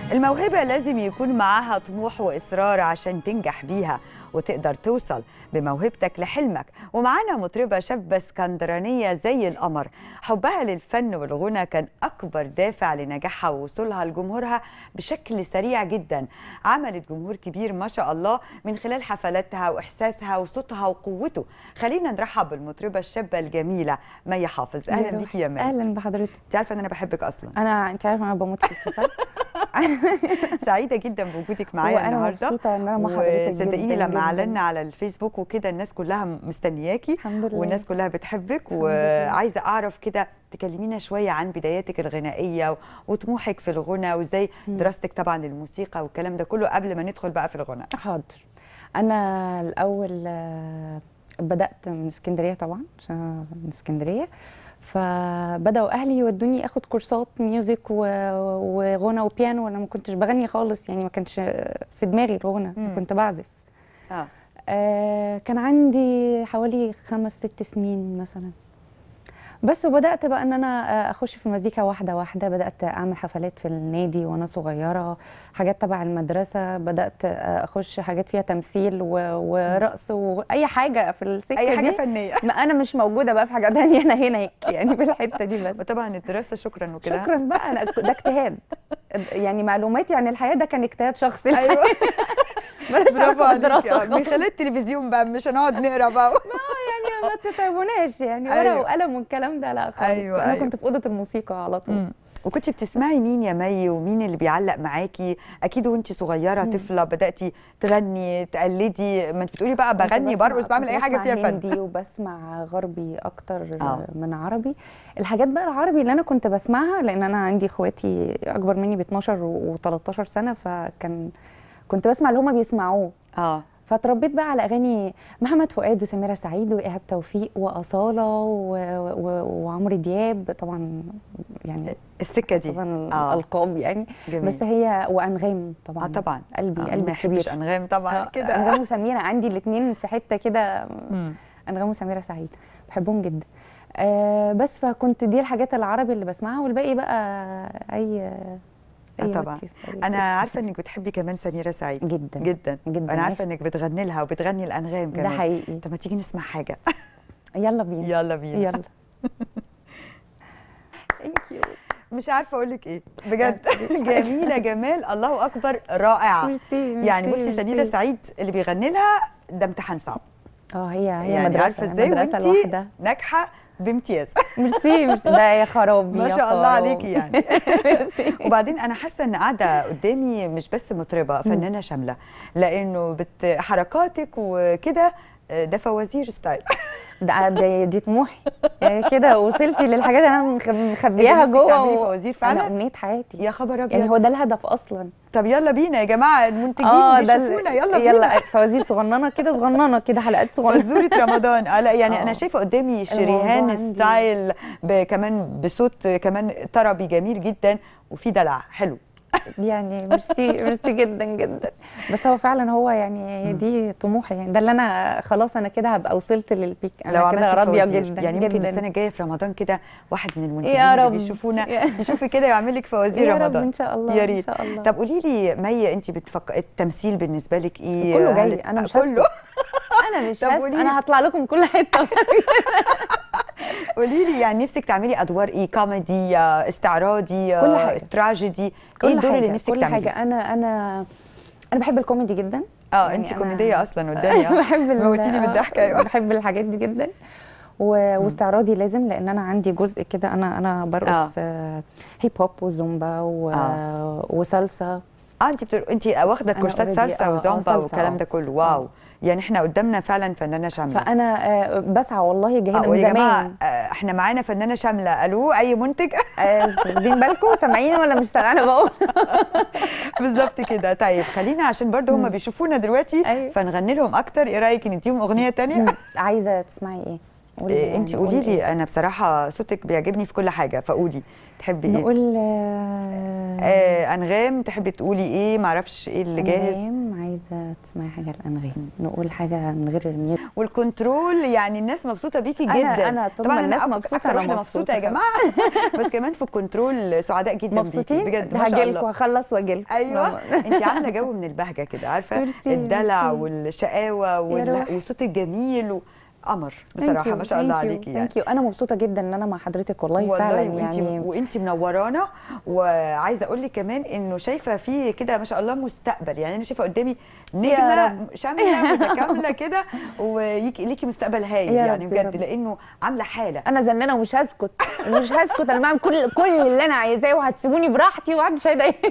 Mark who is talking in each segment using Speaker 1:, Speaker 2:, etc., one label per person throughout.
Speaker 1: الموهبة لازم يكون معاها طموح وإصرار عشان تنجح بيها وتقدر توصل بموهبتك لحلمك ومعانا مطربة شابة اسكندرانية زي القمر حبها للفن والغنى كان أكبر دافع لنجاحها ووصولها لجمهورها بشكل سريع جدا عملت جمهور كبير ما شاء الله من خلال حفلاتها وإحساسها وصوتها وقوته خلينا نرحب بالمطربة الشابة الجميلة مي حافظ أهلا
Speaker 2: يا
Speaker 1: بيكي يا مي
Speaker 2: اهلا بحضرتك
Speaker 1: انت عارفه ان انا بحبك اصلا
Speaker 2: انا انت عارفه انا بموت في اتصال
Speaker 1: سعيده جدا بوجودك معايا
Speaker 2: وانا
Speaker 1: النهارده
Speaker 2: مبسوطه ان انا مع حضرتك
Speaker 1: وصدقيني
Speaker 2: جداً
Speaker 1: لما
Speaker 2: جداً.
Speaker 1: اعلنا على الفيسبوك وكده الناس كلها مستنياكي
Speaker 2: الحمد لله
Speaker 1: والناس كلها بتحبك
Speaker 2: الحمد لله.
Speaker 1: وعايزه اعرف كده تكلمينا شويه عن بداياتك الغنائيه و- وطموحك في الغنى وازاي
Speaker 2: مم.
Speaker 1: دراستك طبعا للموسيقى والكلام ده كله قبل ما ندخل بقى في الغنى
Speaker 2: حاضر انا الاول آه، بدات من اسكندريه طبعا عشان أنا من اسكندريه فبداوا اهلي يودوني اخد كورسات ميوزك و- وغنى وبيانو وانا ما كنتش بغني خالص يعني ما كانش في دماغي الغنى
Speaker 1: مم.
Speaker 2: كنت بعزف
Speaker 1: اه
Speaker 2: آه، كان عندي حوالي خمس ست سنين مثلا بس وبدات بقى ان انا آه، اخش في المزيكا واحده واحده بدات اعمل حفلات في النادي وانا صغيره حاجات تبع المدرسه بدات آه، اخش حاجات فيها تمثيل و- ورقص واي حاجه في السكه
Speaker 1: اي حاجه
Speaker 2: دي
Speaker 1: فنيه
Speaker 2: ما انا مش موجوده بقى في حاجه تانية انا هنا يعني في الحته دي بس
Speaker 1: وطبعا الدراسه شكرا وكده
Speaker 2: شكرا بقى أنا ده اجتهاد يعني معلوماتي عن الحياه ده كان اجتهاد شخصي
Speaker 1: ايوه
Speaker 2: بلاش
Speaker 1: برافو
Speaker 2: علاقه
Speaker 1: عليكي
Speaker 2: بالدراسه
Speaker 1: آه، من خلال التلفزيون بقى مش هنقعد نقرا بقى
Speaker 2: يعني ما تتعبوناش يعني ورقه
Speaker 1: أيوة.
Speaker 2: وقلم والكلام ده لا خالص
Speaker 1: أيوة،
Speaker 2: انا
Speaker 1: أيوة.
Speaker 2: كنت في اوضه الموسيقى على طول
Speaker 1: مم. وكنت بتسمعي مين يا مي ومين اللي بيعلق معاكي اكيد وانت صغيره
Speaker 2: مم.
Speaker 1: طفله بداتي تغني تقلدي ما انت بتقولي بقى
Speaker 2: كنت
Speaker 1: بغني
Speaker 2: بسمع-
Speaker 1: برقص بعمل
Speaker 2: كنت
Speaker 1: اي حاجه
Speaker 2: بسمع
Speaker 1: فيها فن
Speaker 2: هندي وبسمع غربي اكتر
Speaker 1: آه.
Speaker 2: من عربي الحاجات بقى العربي اللي انا كنت بسمعها لان انا عندي اخواتي اكبر مني ب 12 و13 سنه فكان كنت بسمع اللي هما بيسمعوه
Speaker 1: اه
Speaker 2: فتربيت بقى على اغاني محمد فؤاد وسميرة سعيد وايهاب توفيق واصاله و... و... وعمرو دياب طبعا يعني
Speaker 1: السكه دي
Speaker 2: خصوصا
Speaker 1: آه.
Speaker 2: الالقاب يعني
Speaker 1: جميل
Speaker 2: بس هي وانغام طبعا
Speaker 1: اه طبعا
Speaker 2: قلبي
Speaker 1: آه،
Speaker 2: قلبي
Speaker 1: ما يحبش
Speaker 2: كبير
Speaker 1: انغام طبعا
Speaker 2: آه،
Speaker 1: كده
Speaker 2: انغام وسميرة عندي الاثنين في حته كده
Speaker 1: مم.
Speaker 2: انغام وسميرة سعيد بحبهم جدا آه بس فكنت دي الحاجات العربي اللي بسمعها والباقي بقى اي اي
Speaker 1: طبعا.
Speaker 2: وتي في أي
Speaker 1: انا
Speaker 2: قصة.
Speaker 1: عارفه انك بتحبي كمان سميره سعيد
Speaker 2: جدا
Speaker 1: جدا
Speaker 2: جدا
Speaker 1: انا عارفه
Speaker 2: ماشي.
Speaker 1: انك بتغني لها وبتغني الانغام
Speaker 2: ده
Speaker 1: كمان
Speaker 2: حقيقي
Speaker 1: طب ما تيجي نسمع حاجه
Speaker 2: يلا بينا
Speaker 1: يلا بينا
Speaker 2: يلا ثانك يو
Speaker 1: مش عارفه اقول لك ايه بجد
Speaker 2: مش عارفة.
Speaker 1: جميله جمال الله اكبر رائعه
Speaker 2: ميرسي
Speaker 1: يعني
Speaker 2: ميرسي،
Speaker 1: بصي سميره
Speaker 2: ميرسي.
Speaker 1: سعيد اللي بيغني لها ده امتحان صعب
Speaker 2: اه هي هي
Speaker 1: يعني
Speaker 2: مدرسه
Speaker 1: عارفه ازاي
Speaker 2: مدرسه
Speaker 1: وانتي
Speaker 2: لوحدها
Speaker 1: ناجحه بامتياز
Speaker 2: ميرسي ميرسي ده يا خرابي
Speaker 1: ما
Speaker 2: يا
Speaker 1: شاء الله
Speaker 2: خرابي.
Speaker 1: عليكي يعني
Speaker 2: ميرسي.
Speaker 1: وبعدين انا حاسه ان قاعده قدامي مش بس مطربه فنانه شامله لانه بت حركاتك وكده آه، ده فوازير ستايل
Speaker 2: ده دي, دي طموحي يعني كده وصلتي للحاجات اللي انا مخ- مخبياها
Speaker 1: نفسك تعملي
Speaker 2: جوه و...
Speaker 1: فوازير
Speaker 2: انا
Speaker 1: فعلا
Speaker 2: امنيه حياتي
Speaker 1: يا خبر ابيض
Speaker 2: يعني هو ده الهدف اصلا
Speaker 1: طب يلا بينا يا جماعه المنتجين
Speaker 2: اه ده ال-
Speaker 1: بيشوفونا يلا بينا
Speaker 2: يلا فوازير صغننه كده صغننه كده حلقات صغننه
Speaker 1: فزوره رمضان اه لا يعني
Speaker 2: آه.
Speaker 1: انا شايفه قدامي
Speaker 2: الموضوع
Speaker 1: شريهان
Speaker 2: عندي-
Speaker 1: ستايل ب- كمان بصوت كمان طربي جميل جدا وفي دلع حلو
Speaker 2: يعني ميرسي ميرسي جدا جدا بس هو فعلا هو يعني دي طموحي يعني ده اللي انا خلاص انا كده هبقى وصلت للبيك
Speaker 1: لو
Speaker 2: انا كده
Speaker 1: عملتي
Speaker 2: راضيه
Speaker 1: فوازير.
Speaker 2: جدا
Speaker 1: يعني ممكن
Speaker 2: جدا
Speaker 1: السنه الجايه في رمضان كده واحد من المنتجين
Speaker 2: يا
Speaker 1: اللي
Speaker 2: رب.
Speaker 1: بيشوفونا
Speaker 2: يا-
Speaker 1: يشوفي كده يعمل لك فوازير
Speaker 2: يا رب
Speaker 1: رمضان
Speaker 2: ان شاء الله
Speaker 1: يا
Speaker 2: ان
Speaker 1: ريت.
Speaker 2: شاء الله
Speaker 1: طب قولي لي مي انت بتفكر التمثيل بالنسبه لك ايه
Speaker 2: كله
Speaker 1: هل-
Speaker 2: جاي انا مش
Speaker 1: كله
Speaker 2: هسكت انا مش
Speaker 1: طب
Speaker 2: هسكت
Speaker 1: قولي لي.
Speaker 2: انا هطلع لكم كل حته
Speaker 1: قولي لي يعني نفسك تعملي ادوار ايه كوميدي آه، استعراضي آه،
Speaker 2: كل حاجة.
Speaker 1: تراجيدي ايه
Speaker 2: كل
Speaker 1: الدور
Speaker 2: حاجه
Speaker 1: اللي نفسك
Speaker 2: كل
Speaker 1: تعمليه
Speaker 2: حاجه انا انا انا بحب الكوميدي جدا
Speaker 1: اه
Speaker 2: يعني
Speaker 1: انت
Speaker 2: أنا-
Speaker 1: كوميديه اصلا قدامي آه.
Speaker 2: بحب ال-
Speaker 1: موتيني من
Speaker 2: آه،
Speaker 1: الضحك ايوه
Speaker 2: بحب الحاجات دي جدا و... واستعراضي لازم لان انا عندي جزء كده انا انا برقص آه. هيب هوب وزومبا و...
Speaker 1: آه.
Speaker 2: وسلسا
Speaker 1: اه انت بتر... انت واخده
Speaker 2: أنا
Speaker 1: كورسات
Speaker 2: already-
Speaker 1: سالسه
Speaker 2: آه، آه،
Speaker 1: وزومبا
Speaker 2: سلسة،
Speaker 1: والكلام
Speaker 2: آه.
Speaker 1: ده كله واو
Speaker 2: آه.
Speaker 1: يعني احنا قدامنا فعلا فنانه شامله
Speaker 2: فانا آه، بسعى والله جاهده
Speaker 1: آه،
Speaker 2: من
Speaker 1: ويا جماعه
Speaker 2: زمان
Speaker 1: آه، احنا معانا فنانه شامله الو اي منتج
Speaker 2: آه، واخدين بالكم سامعيني ولا مش سامعين بقول
Speaker 1: بالظبط كده طيب خلينا عشان برضو هم
Speaker 2: مم.
Speaker 1: بيشوفونا دلوقتي
Speaker 2: أيوة.
Speaker 1: فنغني لهم اكتر ايه رايك نديهم اغنيه تانية
Speaker 2: عايزه تسمعي ايه قولي
Speaker 1: إيه
Speaker 2: يعني
Speaker 1: انت
Speaker 2: نقول
Speaker 1: قولي
Speaker 2: إيه؟
Speaker 1: لي انا بصراحه صوتك بيعجبني في كل حاجه فقولي تحبي ايه
Speaker 2: نقول آه،
Speaker 1: آه انغام تحبي تقولي ايه معرفش ايه اللي جاهز
Speaker 2: أنغام، عايزه تسمعي حاجه الانغام نقول حاجه من غير الميوت
Speaker 1: والكنترول يعني الناس مبسوطه بيكي
Speaker 2: أنا-
Speaker 1: جدا
Speaker 2: أنا طول
Speaker 1: طبعا
Speaker 2: ما الناس
Speaker 1: أنا أك-
Speaker 2: مبسوطة
Speaker 1: أكتر
Speaker 2: أنا
Speaker 1: واحدة مبسوطه
Speaker 2: مبسوطة.
Speaker 1: يا جماعه بس كمان في الكنترول سعداء جدا بيكي
Speaker 2: مبسوطين
Speaker 1: بجد ما شاء
Speaker 2: هاجي
Speaker 1: الله
Speaker 2: لكم هخلص واجي لكم
Speaker 1: ايوه انت عامله جو من البهجه كده عارفه
Speaker 2: ميرسي،
Speaker 1: الدلع
Speaker 2: ميرسي.
Speaker 1: والشقاوه وال-
Speaker 2: روح.
Speaker 1: والصوت الجميل و... قمر بصراحه ما شاء الله عليكي يعني
Speaker 2: ثانك يو انا مبسوطه جدا ان انا مع حضرتك والله,
Speaker 1: والله
Speaker 2: فعلا
Speaker 1: وانت
Speaker 2: يعني
Speaker 1: وانت منورانا وعايزه اقول لك كمان انه شايفه فيه كده ما شاء الله مستقبل يعني انا شايفه قدامي
Speaker 2: يا
Speaker 1: نجمه
Speaker 2: رب.
Speaker 1: شامله متكامله كده وليكي مستقبل هايل
Speaker 2: يا
Speaker 1: يعني
Speaker 2: رب، يا
Speaker 1: بجد
Speaker 2: رب.
Speaker 1: لانه عامله حاله
Speaker 2: انا زنانه ومش هسكت مش هسكت انا بعمل كل كل اللي انا عايزاه وهتسيبوني براحتي ومحدش هيضايقني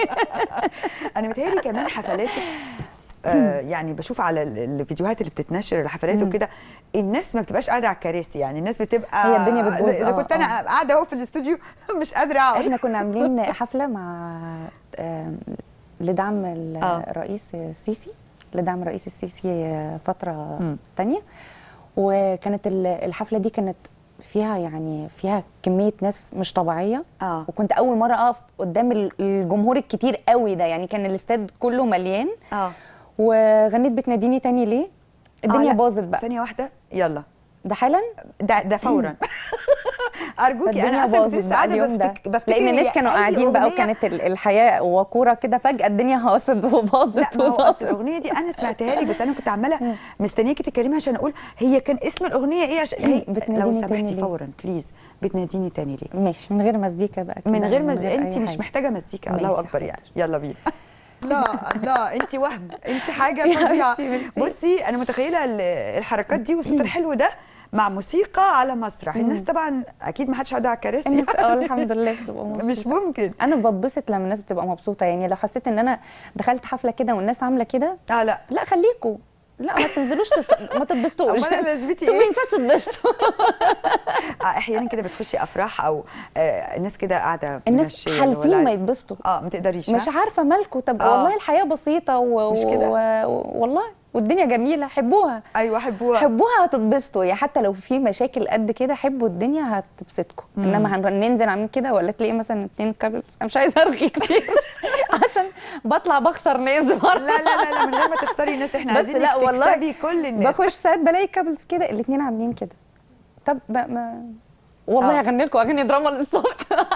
Speaker 1: انا متهيألي كمان حفلاتك آه يعني بشوف على ال- الفيديوهات اللي بتتنشر الحفلات وكده الناس ما بتبقاش قاعده على الكراسي يعني الناس بتبقى
Speaker 2: هي الدنيا بتبوظ،
Speaker 1: اذا
Speaker 2: آه،
Speaker 1: كنت انا قاعده اهو في الاستوديو مش قادره اقعد
Speaker 2: احنا كنا عاملين حفله مع آم، لدعم ال-
Speaker 1: آه.
Speaker 2: الرئيس السيسي لدعم الرئيس السيسي فتره
Speaker 1: مم.
Speaker 2: تانية وكانت ال- الحفله دي كانت فيها يعني فيها كميه ناس مش طبيعيه
Speaker 1: اه
Speaker 2: وكنت اول مره اقف قدام ال- الجمهور الكتير قوي ده يعني كان الاستاد كله مليان
Speaker 1: اه
Speaker 2: وغنيت بتناديني تاني ليه الدنيا
Speaker 1: لا.
Speaker 2: باظت بقى
Speaker 1: ثانيه واحده يلا
Speaker 2: ده حالا
Speaker 1: ده ده فورا ارجوكي
Speaker 2: الدنيا
Speaker 1: انا اصلا كنت
Speaker 2: باظت
Speaker 1: لسه
Speaker 2: بقى
Speaker 1: قاعده
Speaker 2: اليوم ده
Speaker 1: بفتك- بفتكر
Speaker 2: لان الناس
Speaker 1: هي
Speaker 2: كانوا
Speaker 1: أي
Speaker 2: قاعدين بقى
Speaker 1: أغنية
Speaker 2: وكانت ال- الحياه وكوره كده فجاه الدنيا هاصت
Speaker 1: لا
Speaker 2: وباظت
Speaker 1: ما هو أصل
Speaker 2: وظبطت
Speaker 1: الاغنيه دي انا سمعتها لك بس انا كنت عماله مستنياكي تتكلمي عشان اقول هي كان اسم الاغنيه ايه عشان هي
Speaker 2: بتناديني
Speaker 1: لو
Speaker 2: تاني
Speaker 1: سمحتي
Speaker 2: ليه؟
Speaker 1: فورا بليز بتناديني تاني ليه
Speaker 2: ماشي من غير مزيكا بقى كده
Speaker 1: من غير
Speaker 2: ما
Speaker 1: مزيكا انت مش محتاجه مزيكا الله
Speaker 2: ماشي،
Speaker 1: اكبر
Speaker 2: حاضر.
Speaker 1: يعني يلا بينا لا لا انت وهم انت حاجه
Speaker 2: يا
Speaker 1: فظيعه
Speaker 2: حبيبتي، ميرسي.
Speaker 1: بصي انا متخيله ال- الحركات دي والصوت الحلو ده مع موسيقى على مسرح الناس طبعا اكيد ما حدش قاعد على الكراسي
Speaker 2: الناس اه الحمد لله بتبقى مبسوطه
Speaker 1: مش ممكن
Speaker 2: انا بتبسط لما الناس بتبقى مبسوطه يعني لو حسيت ان انا دخلت حفله كده والناس عامله كده
Speaker 1: اه لا
Speaker 2: لا خليكوا لا ما تنزلوش تس... ما تتبسطوش
Speaker 1: أمال أنا لازمتي
Speaker 2: انتوا ما
Speaker 1: إيه؟
Speaker 2: ينفعش تتبسطوا
Speaker 1: آه، احيانا كده بتخشي افراح او آه، الناس كده قاعده
Speaker 2: الناس
Speaker 1: منشية
Speaker 2: حالفين
Speaker 1: ولا-
Speaker 2: ما يتبسطوا
Speaker 1: اه ما تقدريش
Speaker 2: مش
Speaker 1: ها؟
Speaker 2: عارفه مالكوا طب
Speaker 1: آه.
Speaker 2: والله الحياه بسيطه و...
Speaker 1: مش كده؟
Speaker 2: و... والله والدنيا جميله حبوها
Speaker 1: ايوه حبوها
Speaker 2: حبوها هتتبسطوا يعني حتى لو في مشاكل قد كده حبوا الدنيا هتبسطكم انما هننزل عاملين كده ولا تلاقي مثلا اتنين كابلز انا مش عايزه ارغي كتير عشان بطلع بخسر ناس بره
Speaker 1: لا لا لا لا من غير ما تخسري الناس احنا
Speaker 2: بس
Speaker 1: عايزين
Speaker 2: لا والله
Speaker 1: تكسبي كل الناس
Speaker 2: بخش ساعات بلاقي كابلز كده الاثنين عاملين كده طب ما, ما والله
Speaker 1: آه.
Speaker 2: هغني لكم اغاني دراما للصبح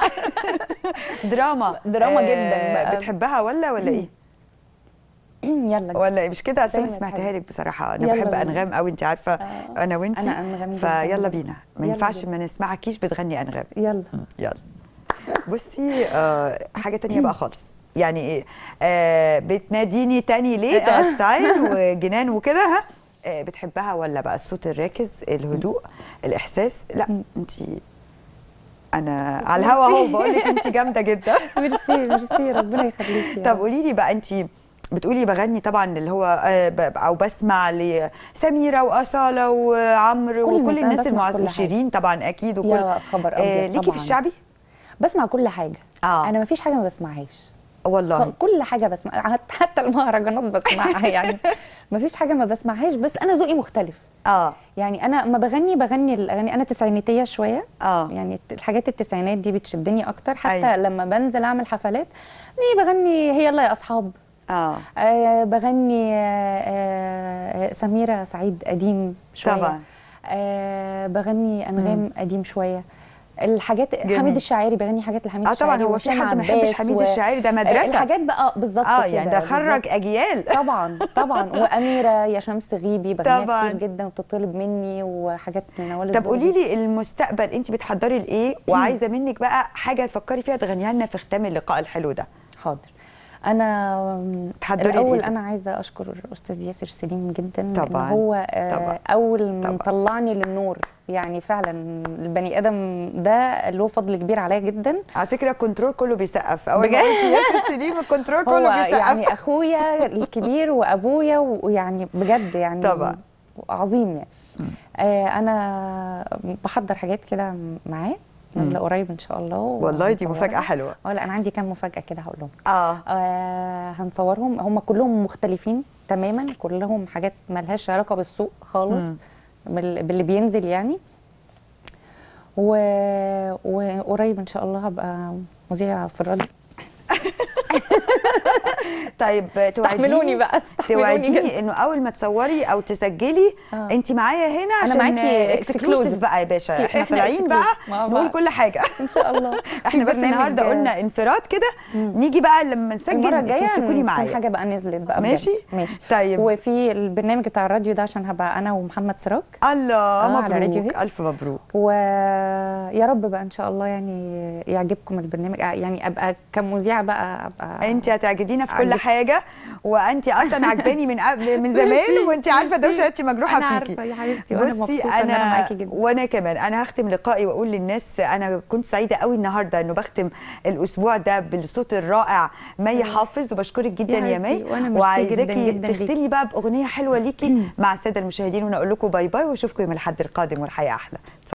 Speaker 1: دراما
Speaker 2: دراما جداً بقى.
Speaker 1: بتحبها ولا ولا ايه
Speaker 2: يلا
Speaker 1: ولا إيه؟ مش كده اصل انا
Speaker 2: زي ما
Speaker 1: سمعتها
Speaker 2: تحبي.
Speaker 1: لك بصراحه انا
Speaker 2: يلا
Speaker 1: بحب
Speaker 2: بينا.
Speaker 1: انغام قوي انت عارفه
Speaker 2: آه.
Speaker 1: انا وانت
Speaker 2: أنا أنغام جداً
Speaker 1: فيلا
Speaker 2: برضه.
Speaker 1: بينا ما
Speaker 2: يلا
Speaker 1: ينفعش
Speaker 2: بينا.
Speaker 1: ما نسمعكيش بتغني انغام
Speaker 2: يلا
Speaker 1: يلا بصي آه حاجه تانية بقى خالص يعني ايه آه بتناديني تاني ليه ده
Speaker 2: آه.
Speaker 1: ستايل وجنان وكده ها آه بتحبها ولا بقى الصوت الراكز الهدوء الاحساس لا انت انا على الهوا اهو بقول لك انت جامده جدا
Speaker 2: ميرسي ميرسي ربنا يخليكي يا
Speaker 1: طب
Speaker 2: رب.
Speaker 1: قولي لي بقى انت بتقولي بغني طبعا اللي هو آه، ب- او بسمع لسميره واصاله وعمرو
Speaker 2: كل
Speaker 1: وكل
Speaker 2: الناس، أنا
Speaker 1: الناس
Speaker 2: بسمع
Speaker 1: المعز
Speaker 2: كل حاجة.
Speaker 1: وشيرين طبعا اكيد وكل
Speaker 2: يا خبر
Speaker 1: آه
Speaker 2: ابيض
Speaker 1: ليكي
Speaker 2: طبعا
Speaker 1: في الشعبي
Speaker 2: بسمع كل حاجه
Speaker 1: اه
Speaker 2: انا ما فيش حاجه ما بسمعهاش
Speaker 1: والله
Speaker 2: كل حاجه بسمع حتى المهرجانات بسمعها يعني ما فيش حاجه ما بسمعهاش بس انا ذوقي مختلف
Speaker 1: اه
Speaker 2: يعني انا ما بغني بغني الاغاني انا تسعيناتيه شويه
Speaker 1: اه
Speaker 2: يعني الحاجات التسعينات دي بتشدني اكتر حتى
Speaker 1: أيوة.
Speaker 2: لما بنزل اعمل حفلات دي بغني هي يلا يا اصحاب
Speaker 1: اه
Speaker 2: آه بغني آه آه سميرة سعيد قديم شوية
Speaker 1: طبعا.
Speaker 2: آه بغني أنغام قديم شوية الحاجات
Speaker 1: جميل.
Speaker 2: حميد الشاعري بغني حاجات لحميد
Speaker 1: اه
Speaker 2: الشاعري
Speaker 1: طبعا هو في
Speaker 2: وهشام
Speaker 1: حد ما يحبش
Speaker 2: عباس
Speaker 1: حميد
Speaker 2: و-
Speaker 1: الشاعري ده
Speaker 2: آه،
Speaker 1: مدرسه
Speaker 2: الحاجات بقى بالظبط
Speaker 1: اه
Speaker 2: كده
Speaker 1: يعني ده خرج
Speaker 2: بالظبط.
Speaker 1: اجيال
Speaker 2: طبعا طبعا وأميرة يا شمس غيبي بغنيها
Speaker 1: طبعاً.
Speaker 2: كتير جدا وبتطلب مني وحاجات نوال
Speaker 1: طب
Speaker 2: الزغبي.
Speaker 1: قولي لي المستقبل انت بتحضري لايه وعايزه منك بقى حاجه تفكري فيها تغنيها لنا في ختام اللقاء الحلو ده
Speaker 2: حاضر انا
Speaker 1: تحضري
Speaker 2: الاول
Speaker 1: لإيه؟
Speaker 2: انا عايزه اشكر الاستاذ ياسر سليم جدا
Speaker 1: طبعاً،
Speaker 2: ان هو آه،
Speaker 1: طبعاً،
Speaker 2: اول من
Speaker 1: طبعاً.
Speaker 2: طلعني للنور يعني فعلا البني ادم ده له فضل كبير عليا جدا
Speaker 1: على فكره الكنترول كله بيسقف اول ما
Speaker 2: بجد؟
Speaker 1: قلتي ياسر سليم الكنترول
Speaker 2: هو
Speaker 1: كله بيسقف
Speaker 2: يعني اخويا الكبير وابويا ويعني بجد يعني
Speaker 1: طبعاً.
Speaker 2: عظيم يعني آه انا بحضر حاجات كده معاه نازله قريب ان شاء الله
Speaker 1: والله دي
Speaker 2: وهنصورها.
Speaker 1: مفاجاه حلوه
Speaker 2: اه لا انا عندي كام مفاجاه كده هقول لهم
Speaker 1: اه
Speaker 2: آه هنصورهم هم كلهم مختلفين تماما كلهم حاجات ملهاش علاقه بالسوق خالص
Speaker 1: مم.
Speaker 2: بال- باللي بينزل يعني و... وقريب ان شاء الله هبقى مذيعه في الراديو
Speaker 1: طيب
Speaker 2: استحملوني
Speaker 1: توعديني-
Speaker 2: بقى استحملوني جدا
Speaker 1: توعديني انه اول ما تصوري او تسجلي
Speaker 2: آه.
Speaker 1: انت معايا هنا
Speaker 2: أنا
Speaker 1: عشان
Speaker 2: معاكي
Speaker 1: اكسكلوسيف
Speaker 2: exclusive.
Speaker 1: بقى يا باشا احنا
Speaker 2: إحنا
Speaker 1: طالعين بقى
Speaker 2: exclusive مع
Speaker 1: نقول
Speaker 2: بعض.
Speaker 1: كل حاجه
Speaker 2: ان شاء الله
Speaker 1: احنا
Speaker 2: في
Speaker 1: بس
Speaker 2: برنامج-
Speaker 1: النهارده قلنا انفراد كده نيجي بقى لما نسجل
Speaker 2: المره الجايه
Speaker 1: تكوني
Speaker 2: تكون
Speaker 1: معايا
Speaker 2: حاجه بقى نزلت بقى بجد.
Speaker 1: ماشي؟
Speaker 2: ماشي
Speaker 1: طيب.
Speaker 2: وفي البرنامج بتاع الراديو ده عشان هبقى انا ومحمد سراج
Speaker 1: الله
Speaker 2: على راديو
Speaker 1: مبروك
Speaker 2: هيتس.
Speaker 1: الف مبروك
Speaker 2: ويا رب بقى ان شاء الله يعني يعجبكم البرنامج يعني ابقى كمذيعه بقى ابقى
Speaker 1: انت هتعجبينا في كل
Speaker 2: عجبك.
Speaker 1: حاجه وانت اصلا عجباني من قبل من زمان وانت عارفه ده
Speaker 2: ميرسي.
Speaker 1: انت مجروحه
Speaker 2: انا
Speaker 1: فيكي
Speaker 2: عارفه يا حبيبتي وانا
Speaker 1: بصي
Speaker 2: مبسوطه ان انا معاكي جدا
Speaker 1: وانا كمان انا هختم لقائي واقول للناس انا كنت سعيده قوي النهارده انه بختم الاسبوع ده بالصوت الرائع مي حافظ وبشكرك جدا
Speaker 2: يا
Speaker 1: يا مي
Speaker 2: حبيبتي، وأنا ميرسي جدا
Speaker 1: وعايزاكي
Speaker 2: جدا ليكي.
Speaker 1: تختمي بقى باغنيه حلوه ليكي مع الساده المشاهدين ونقول لكم باي باي واشوفكم يوم الاحد القادم والحياه احلى